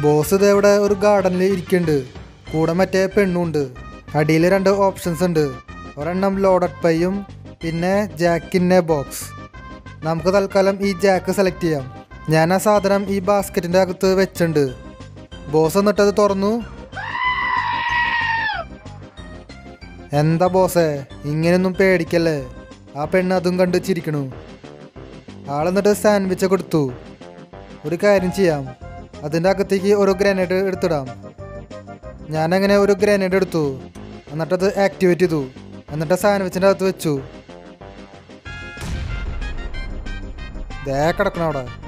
boss ഇത് ഇവിടെ ഒരു ഗാർഡനിൽ ഇരിക്കുന്നുണ്ട് കൂടെ മറ്റേ പെണ്ണുണ്ട് അടിയിൽ രണ്ട് ഓപ്ഷൻസ് ഉണ്ട് ഒരെണ്ണം ലോഡഡ് പൈയും പിന്നെ ജാക്കിന്നെ ബോക്സ് നമുക്ക് തൽക്കാലം ഈ ജാക്ക് സെലക്ട് ചെയ്യാം ഞാൻ ആ സാധനം ഈ ബാസ്ക്കറ്റിൻ്റെ അകത്ത് വെച്ചിട്ടുണ്ട് ബോസ് എന്നിട്ടത് തുറന്നു എന്താ ബോസേ ഇങ്ങനെയൊന്നും പേടിക്കല്ലേ ആ പെണ്ണ് അതും കണ്ട് ചിരിക്കണു ആളെന്നിട്ട് സാൻഡ്വിച്ച് കൊടുത്തു ഒരു കാര്യം ചെയ്യാം അതിൻ്റെ അകത്തേക്ക് ഒരു ഗ്രനേഡ് എടുത്തിടാം ഞാനങ്ങനെ ഒരു ഗ്രനേഡ് എടുത്തു എന്നിട്ടത് ആക്ടിവേറ്റ് ചെയ്തു എന്നിട്ട് സാൻഡ്വിച്ചിൻ്റെ അകത്ത് വെച്ചു ദേ കിടക്കണം അവിടെ